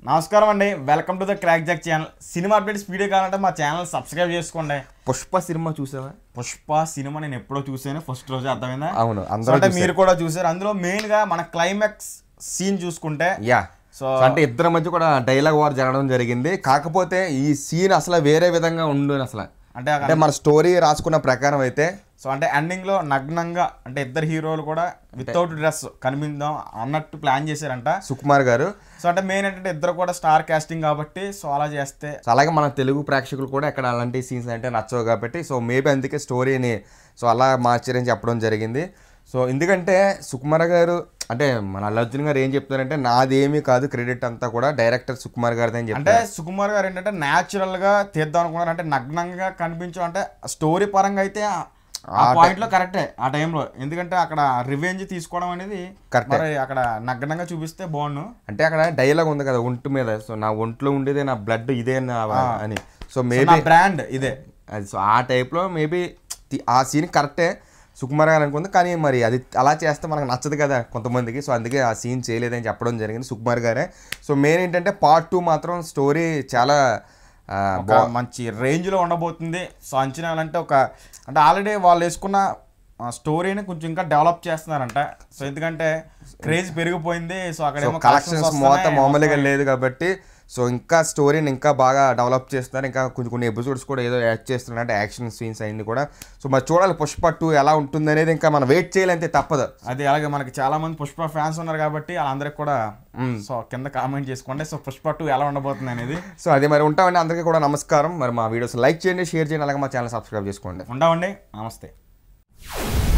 నమస్కారం అండి welcome to the crack jack channel సినిమా అప్డేట్స్ వీడియో కావాలంటే మా ఛానల్ సబ్స్క్రైబ్ చేసుకోండి పుష్ప సినిమా చూసావా పుష్ప సినిమా నేను ఎప్పుడో చూసాను ఫస్ట్ రోజు అర్థమైందా అవును సో అందరూ అంటే మీరు కూడా చూసారు అందులో మెయిన్ గా మన క్లైమాక్స్ సీన్ చూసుకుంటే యా సో సో అంటే ఇద్దరి మధ్య కూడా డైలాగ్ వార్ జరగడం జరిగింది కాకపోతే ఈ సీన్ అసలు వేరే విధంగా ఉండు అసలు అంటే అంటే మన స్టోరీ రాసుకున్న ప్రకారం అయితే సో అంటే ఎండింగ్ లో నగ్నంగా అంటే ఇద్దరు హీరోలు కూడా వితౌట్ డ్రెస్ కనిపిందాం అన్నట్టు ప్లాన్ చేశారంట సుకుమార్ గారు సో అంటే మెయిన్ ఏంటంటే ఇద్దరు కూడా స్టార్ కాస్టింగ్ కాబట్టి సో అలా చేస్తే సో అలాగే మన తెలుగు ప్రేక్షకులు కూడా ఎక్కడ అలాంటి సీన్స్ అంటే నచ్చవు కాబట్టి సో మేబీ అందుకే స్టోరీని సో అలా మార్చారని చెప్పడం జరిగింది సో ఎందుకంటే సుకుమార్ గారు అంటే మన అల్లు అర్జున్ గారు ఏం చెప్తారంటే నాదేమీ కాదు క్రెడిట్ అంతా కూడా డైరెక్టర్ సుకుమార్ గారిది అని అంటే చెప్తారు సుకుమార్ గారు ఏంటంటే న్యాచురల్ గా తీద్దాం అనుకున్నారు అంటే నగ్నంగా కనిపించు అంటే స్టోరీ పరంగా అయితే ఆ- ఆ పాయింట్ లో కరెక్టే ఆ టైంలో ఎందుకంటే అక్కడ రివెంజ్ తీసుకోవడం అనేది Correct. మరి అక్కడ నగ్నంగా చూపిస్తే బాగుండు అంటే అక్కడ డైలాగ్ ఉంది కదా ఒంటి మీద సో నా ఒంట్లో ఉండేదే నా బ్లడ్ ఇదే నా అని సో నా మేబీ బ్రాండ్ ఇదే అది సో ఆ టైప్లో మేబీ ఆ సీన్ కరెక్టే సుకుమార్ గారు అనుకుంది కానీ మరి అది అలా చేస్తే మనకు నచ్చదు కదా కొంతమందికి సో అందుకే ఆ సీన్ చేయలేదని చెప్పడం జరిగింది సుకుమార్ గారే సో మెయిన్ ఏంటంటే పార్ట్ టూ మాత్రం స్టోరీ చాలా ఆ, ఒక మంచి రేంజ్ లో ఉండబోతుంది సో అంచనాలు అంటే ఒక అంటే ఆల్రెడీ వాళ్ళు వేసుకున్న స్టోరీని కొంచెం ఇంకా డెవలప్ చేస్తున్నారంట సో ఎందుకంటే క్రేజ్ పెరిగిపోయింది సో అక్కడ ఏమో కలెక్షన్స్ మొత్తం మామూలుగా లేదు కాబట్టి సో ఇంకా స్టోరీని ఇంకా బాగా డెవలప్ చేస్తున్నారు ఇంకా కొన్ని కొన్ని ఎపిసోడ్స్ కూడా ఏదో యాడ్ చేస్తున్నారు అంటే యాక్షన్ సీన్స్ అయింది కూడా సో మరి చూడాలి పుష్ప టూ ఎలా ఉంటుంది అనేది ఇంకా మనం వెయిట్ చేయాలంటే తప్పదు అది అలాగే మనకి చాలా మంది పుష్ప ఫ్యాన్స్ ఉన్నారు కాబట్టి వాళ్ళందరికి కూడా సో కింద కామెంట్ చేసుకోండి సో పుష్ప టూ ఎలా ఉండబోతుంది అనేది సో అదే మరి ఉంటామండి అందరికీ కూడా నమస్కారం మరి మా వీడియోస్ లైక్ చేయండి షేర్ చేయండి అలాగే మా ఛానల్ సబ్స్క్రైబ్ చేసుకోండి ఉండవండి నమస్తే